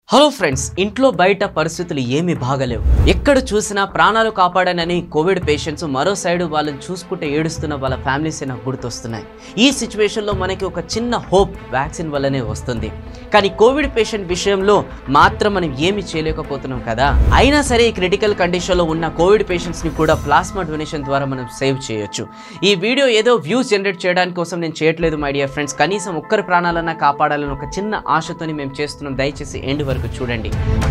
Hello friends ఇంట్లో బయట పరిస్థితులు ఏమీ బాగలేవు ఎక్కడ చూసినా ప్రాణాలు కాపాడానని కోవిడ్ పేషెంట్స్ మరో సైడ్ వాళ్ళని చూసుకుంటే ఏడుస్తున్న వాళ్ళ ఫ్యామిలీస్ నాకు గుర్తొస్తున్నాయి ఈ సిచ్యువేషన్లో మనకి ఒక చిన్న హోప్ వ్యాక్సిన్ వల్లనే వస్తుంది కానీ కోవిడ్ పేషెంట్ విషయంలో మాత్రం మనం ఏమీ చేయలేకపోతున్నాం కదా అయినా సరే ఈ క్రిటికల్ కండిషన్లో ఉన్న కోవిడ్ పేషెంట్స్ని కూడా ప్లాస్మా డొనేషన్ ద్వారా మనం సేవ్ చేయొచ్చు ఈ వీడియో ఏదో వ్యూస్ జనరేట్ చేయడానికి కోసం నేను చేయట్లేదు మై డియర్ ఫ్రెండ్స్ కనీసం ఒక్కరి ప్రాణాలన్నా కాపాడాలని ఒక చిన్న ఆశతోని మేము చేస్తున్నాం దయచేసి ఎండ్ వరకు చూడండి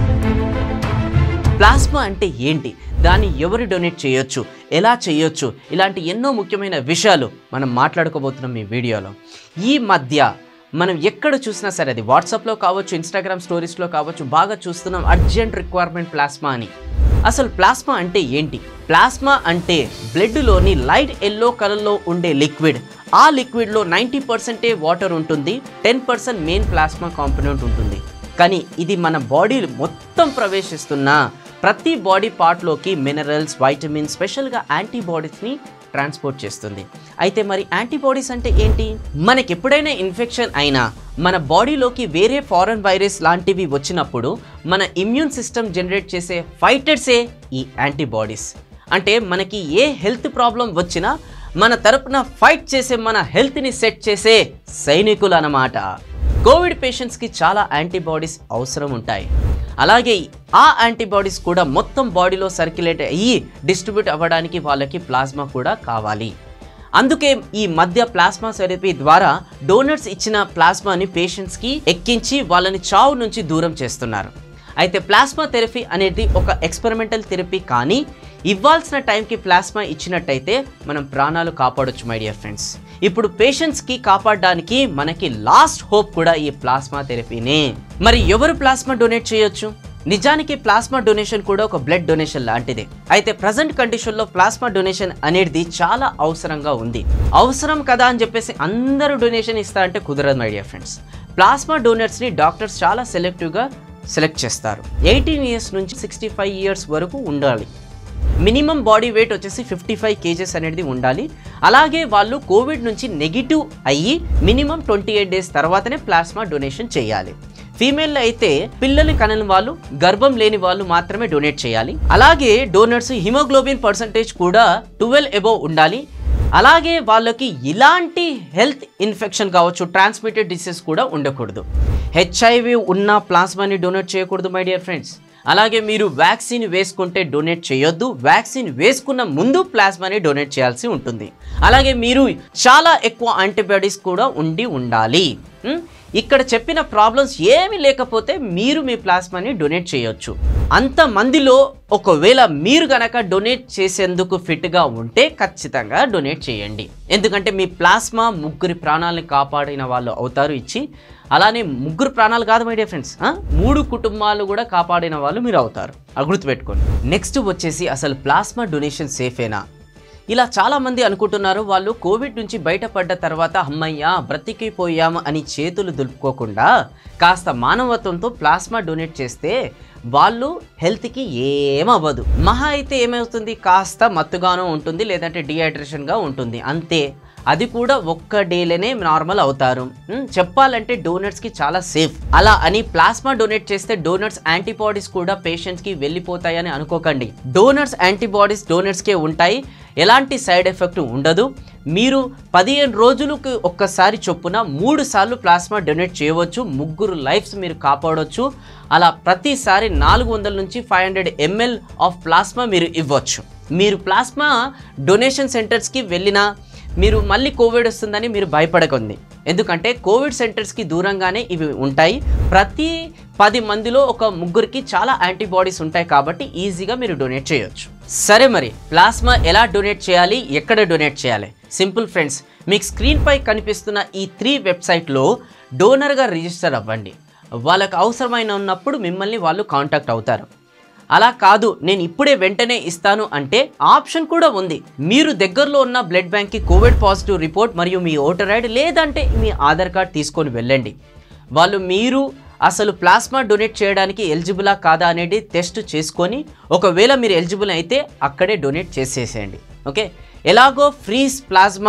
ప్లాస్మా అంటే ఏంటి దాన్ని ఎవరు డొనేట్ చేయొచ్చు ఎలా చేయొచ్చు ఇలాంటి ఎన్నో ముఖ్యమైన విషయాలు మనం మాట్లాడుకోబోతున్నాం ఈ వీడియోలో ఈ మధ్య మనం ఎక్కడ చూసినా సరే అది వాట్సాప్లో కావచ్చు ఇన్స్టాగ్రామ్ స్టోరీస్లో కావచ్చు బాగా చూస్తున్నాం అర్జెంట్ రిక్వైర్మెంట్ ప్లాస్మా అని అసలు ప్లాస్మా అంటే ఏంటి ప్లాస్మా అంటే బ్లడ్లోని లైట్ ఎల్లో కలర్లో ఉండే లిక్విడ్ ఆ లిక్విడ్లో నైంటీ పర్సెంటే వాటర్ ఉంటుంది ten percent main plasma component ఉంటుంది కానీ ఇది మన బాడీ మొత్తం ప్రవేశిస్తున్న ప్రతి బాడీ పార్ట్లోకి మినరల్స్ వైటమిన్స్ స్పెషల్గా యాంటీబాడీస్ని ట్రాన్స్పోర్ట్ చేస్తుంది అయితే మరి యాంటీబాడీస్ అంటే ఏంటి మనకి ఎప్పుడైనా ఇన్ఫెక్షన్ అయినా మన బాడీలోకి వేరే ఫారెన్ వైరస్ లాంటివి వచ్చినప్పుడు మన ఇమ్యూన్ సిస్టమ్ జనరేట్ చేసే ఫైటర్సే ఈ యాంటీబాడీస్ అంటే మనకి ఏ హెల్త్ ప్రాబ్లం వచ్చినా మన తరపున ఫైట్ చేసే మన హెల్త్ని సెట్ చేసే సైనికులు అన్నమాట కోవిడ్ పేషెంట్స్కి చాలా యాంటీబాడీస్ అవసరం ఉంటాయి అలాగే ఆ యాంటీబాడీస్ కూడా మొత్తం బాడీలో సర్క్యులేట్ అయ్యి డిస్ట్రిబ్యూట్ అవ్వడానికి వాళ్ళకి ప్లాస్మా కూడా కావాలి అందుకే ఈ మధ్య ప్లాస్మా థెరపీ ద్వారా డోనర్స్ ఇచ్చిన ప్లాస్మాని పేషెంట్స్కి ఎక్కించి వాళ్ళని చావు నుంచి దూరం చేస్తున్నారు అయితే ప్లాస్మా థెరపీ అనేది ఒక ఎక్స్పెరిమెంటల్ థెరపీ కానీ ఇవ్వాల్సిన టైంకి ప్లాస్మా ఇచ్చినట్టయితే మనం ప్రాణాలు కాపాడొచ్చు మై డియర్ ఫ్రెండ్స్ ఇప్పుడు పేషెంట్స్కి కాపాడడానికి మనకి లాస్ట్ హోప్ కూడా ఈ ప్లాస్మా థెరపీనే మరి ఎవరు ప్లాస్మా డొనేట్ చేయొచ్చు నిజానికి ప్లాస్మా డొనేషన్ కూడా ఒక బ్లడ్ డొనేషన్ లాంటిదే అయితే ప్రజెంట్ కండిషన్లో ప్లాస్మా డొనేషన్ అనేది చాలా అవసరంగా ఉంది అవసరం కదా అని చెప్పేసి అందరూ డొనేషన్ ఇస్తా అంటే కుదరదు మై డియర్ ఫ్రెండ్స్ ప్లాస్మా డోనర్స్ని డాక్టర్స్ చాలా సెలెక్టివ్గా సెలెక్ట్ చేస్తారు ఎయిటీన్ ఇయర్స్ నుంచి సిక్స్టీ ఫైవ్ ఇయర్స్ వరకు ఉండాలి మినిమం బాడీ వెయిట్ వచ్చేసి ఫిఫ్టీ ఫైవ్ కేజెస్ అనేది ఉండాలి అలాగే వాళ్ళు కోవిడ్ నుంచి నెగిటివ్ అయ్యి మినిమం ట్వంటీ ఎయిట్ డేస్ తర్వాతనే ప్లాస్మా డొనేషన్ చేయాలి ఫీమేల్ అయితే పిల్లల్ని కనని వాళ్ళు గర్భం లేని వాళ్ళు మాత్రమే డొనేట్ చేయాలి అలాగే డోనర్స్ హిమోగ్లోబిన్ పర్సంటేజ్ కూడా ట్వెల్వ్ ఎబోవ్ ఉండాలి అలాగే వాళ్ళకి ఇలాంటి హెల్త్ ఇన్ఫెక్షన్ కావచ్చు ట్రాన్స్మిటెడ్ డిసీజ్ కూడా ఉండకూడదు హెచ్ఐవి ఉన్న ప్లాస్మాని డొనేట్ చేయకూడదు మై డియర్ ఫ్రెండ్స్ అలాగే మీరు వ్యాక్సిన్ వేసుకుంటే డొనేట్ చేయొద్దు వ్యాక్సిన్ వేసుకున్న ముందు ప్లాస్మాని డొనేట్ చేయాల్సి ఉంటుంది అలాగే మీరు చాలా ఎక్కువ యాంటీబాడీస్ కూడా ఉండి ఉండాలి ఉం? ఇక్కడ చెప్పిన ప్రాబ్లమ్స్ ఏమీ లేకపోతే మీరు మీ ప్లాస్మాని డొనేట్ చేయొచ్చు అంతమందిలో ఒకవేళ మీరు గనక డొనేట్ చేసేందుకు ఫిట్గా ఉంటే ఖచ్చితంగా డొనేట్ చేయండి ఎందుకంటే మీ ప్లాస్మా ముగ్గురి ప్రాణాలని కాపాడిన వాళ్ళు అవుతారు ఇచ్చి అలానే ముగ్గురు ప్రాణాలు కాదు మై డియర్ ఫ్రెండ్స్ మూడు కుటుంబాలు కూడా కాపాడిన వాళ్ళు మీరు అవుతారు అది గుర్తుపెట్టుకోండి నెక్స్ట్ వచ్చేసి అసలు ప్లాస్మా డొనేషన్ సేఫేనా ఇలా చాలామంది అనుకుంటున్నారు వాళ్ళు కోవిడ్ నుంచి బయటపడ్డ తర్వాత అమ్మయ్యా బ్రతికిపోయాము అని చేతులు దులుపుకోకుండా కాస్త మానవత్వంతో ప్లాస్మా డొనేట్ చేస్తే వాళ్ళు హెల్త్కి ఏమవ్వదు మహా అయితే ఏమవుతుంది కాస్త మత్తుగానో ఉంటుంది లేదంటే డిహైడ్రేషన్గా ఉంటుంది అంతే అది కూడా ఒక్క డేలోనే నార్మల్ అవుతారు ఉమ్, చెప్పాలంటే డోనర్స్కి చాలా సేఫ్ అలా అని ప్లాస్మా డొనేట్ చేస్తే డోనర్స్ యాంటీబాడీస్ కూడా పేషెంట్స్కి వెళ్ళిపోతాయని అనుకోకండి డోనర్స్ యాంటీబాడీస్ డోనర్స్కే ఉంటాయి ఎలాంటి సైడ్ ఎఫెక్ట్ ఉండదు మీరు పదిహేను రోజులకు ఒక్కసారి చొప్పున మూడు సార్లు ప్లాస్మా డొనేట్ చేయవచ్చు ముగ్గురు లైఫ్స్ మీరు కాపాడవచ్చు అలా ప్రతిసారి నాలుగు వందల నుంచి five hundred ml of plasma మీరు ఇవ్వచ్చు మీరు ప్లాస్మా డొనేషన్ సెంటర్స్కి వెళ్ళినా మీరు మళ్ళీ కోవిడ్ వస్తుందని మీరు భయపడకండి ఎందుకంటే కోవిడ్ సెంటర్స్కి దూరంగానే ఇవి ఉంటాయి ప్రతి పది మందిలో ఒక ముగ్గురికి చాలా యాంటీబాడీస్ ఉంటాయి కాబట్టి ఈజీగా మీరు డొనేట్ చేయొచ్చు సరే మరి ప్లాస్మా ఎలా డొనేట్ చేయాలి ఎక్కడ డొనేట్ చేయాలి సింపుల్ ఫ్రెండ్స్ మీకు స్క్రీన్పై కనిపిస్తున్న ఈ త్రీ వెబ్సైట్లో డోనర్గా రిజిస్టర్ అవ్వండి వాళ్ళకు అవసరమైన ఉన్నప్పుడు మిమ్మల్ని వాళ్ళు కాంటాక్ట్ అవుతారు అలా కాదు నేను ఇప్పుడే వెంటనే ఇస్తాను అంటే ఆప్షన్ కూడా ఉంది మీరు దగ్గరలో ఉన్న బ్లడ్ బ్యాంక్కి కోవిడ్ పాజిటివ్ రిపోర్ట్ మరియు మీ ఓటర్ ఐడి లేదంటే మీ ఆధార్ కార్డ్ తీసుకొని వెళ్ళండి వాళ్ళు మీరు అసలు ప్లాస్మా డొనేట్ చేయడానికి ఎలిజిబులా కాదా అనేది టెస్ట్ చేసుకొని ఒకవేళ మీరు ఎలిజిబుల్ అయితే అక్కడే డొనేట్ చేసేసేయండి ఓకే ఎలాగో ఫ్రీజ్ ప్లాస్మా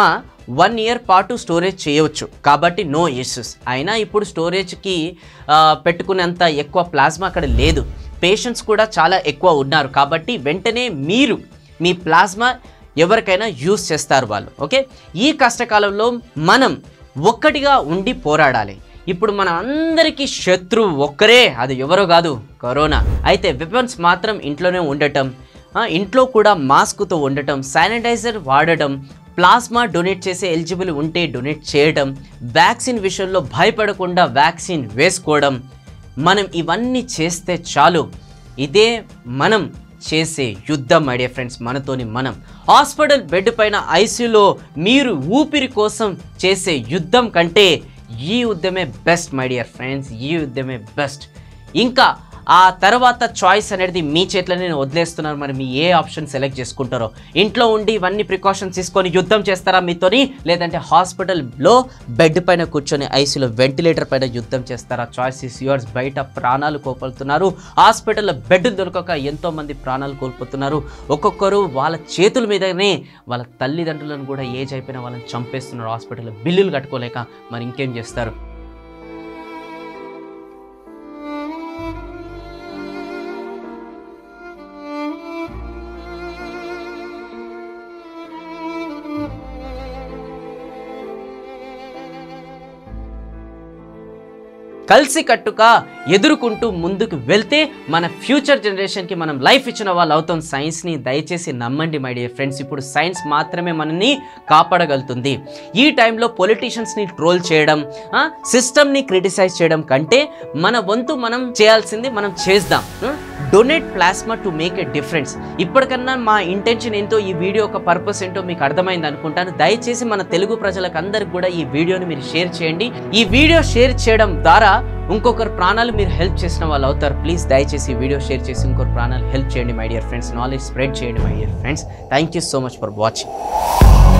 వన్ ఇయర్ పాటు స్టోరేజ్ చేయవచ్చు కాబట్టి నో ఇష్యూస్ అయినా ఇప్పుడు స్టోరేజ్కి పెట్టుకునేంత ఎక్కువ ప్లాస్మా అక్కడ లేదు పేషెంట్స్ కూడా చాలా ఎక్కువ ఉన్నారు కాబట్టి వెంటనే మీరు మీ ప్లాస్మా ఎవరికైనా యూస్ చేస్తారు వాళ్ళు ఓకే ఈ కష్టకాలంలో మనం ఒక్కటిగా ఉండి పోరాడాలి ఇప్పుడు మన అందరికీ శత్రువు ఒక్కరే అది ఎవరో కాదు కరోనా అయితే వెపన్స్ మాత్రం ఇంట్లోనే ఉండటం ఆ, ఇంట్లో కూడా మాస్క్తో ఉండటం శానిటైజర్ వాడటం ప్లాస్మా డొనేట్ చేసే ఎలిజిబుల్ ఉంటే డొనేట్ చేయడం వ్యాక్సిన్ విషయంలో భయపడకుండా వ్యాక్సిన్ వేసుకోవడం మనం ఇవన్నీ చేస్తే చాలు ఇదే మనం చేసే యుద్ధం మై డియర్ ఫ్రెండ్స్ మనతోని మనం హాస్పిటల్ బెడ్ పైన ఐసీయూలో మీరు ఊపిరి కోసం చేసే యుద్ధం కంటే ఈ యుద్ధమే బెస్ట్ మై డియర్ ఫ్రెండ్స్ ఈ యుద్ధమే బెస్ట్ ఇంకా ఆ తర్వాత చాయిస్ అనేది మీ చేతిలో నేను వదిలేస్తున్నాను మరి మీ ఏ ఆప్షన్ సెలెక్ట్ చేసుకుంటారో ఇంట్లో ఉండి ఇవన్నీ ప్రికాషన్స్ తీసుకొని యుద్ధం చేస్తారా మీతోని లేదంటే హాస్పిటల్లో బెడ్ పైన కూర్చొని ఐసీలో వెంటిలేటర్ పైన యుద్ధం చేస్తారా చాయిస్ ఇస్ యువర్స్ బయట ప్రాణాలు కోల్పోతున్నారు హాస్పిటల్లో బెడ్ దొరకక ఎంతో మంది ప్రాణాలు కోల్పోతున్నారు ఒక్కొక్కరు వాళ్ళ చేతుల మీదనే వాళ్ళ తల్లిదండ్రులను కూడా ఏజ్ అయిపోయిన వాళ్ళని చంపేస్తున్నారు హాస్పిటల్లో బిల్లులు కట్టుకోలేక మరి ఇంకేం చేస్తారు కలిసి కట్టుగా ఎదుర్కొంటూ ముందుకు వెళ్తే మన ఫ్యూచర్ జనరేషన్కి మనం లైఫ్ ఇచ్చిన వాళ్ళు అవుతాం సైన్స్ని దయచేసి నమ్మండి మై డియర్ ఫ్రెండ్స్ ఇప్పుడు సైన్స్ మాత్రమే మనల్ని కాపాడగలుగుతుంది ఈ టైంలో పొలిటీషియన్స్ని ట్రోల్ చేయడం సిస్టమ్ని క్రిటిసైజ్ చేయడం కంటే మన వంతు మనం చేయాల్సింది మనం చేద్దాం donate plasma to make a difference ఇప్పటికన్నా మా ఇంటెన్షన్ ఏంటో ఈ వీడియో ఒక పర్పస్ ఏంటో మీకు అర్థమైంది అనుకుంటాను దయచేసి మన తెలుగు ప్రజలకు అందరికి కూడా ఈ వీడియోని మీరు షేర్ చేయండి ఈ వీడియో షేర్ చేయడం ద్వారా ఇంకొకరు ప్రాణాలు మీరు హెల్ప్ చేసిన వాళ్ళు అవుతారు ప్లీజ్ దయచేసి ఈ వీడియో షేర్ చేసి ఇంకొకరు ప్రాణాలు హెల్ప్ చేయండి my dear friends knowledge spread చేయండి my dear friends thank you so much for watching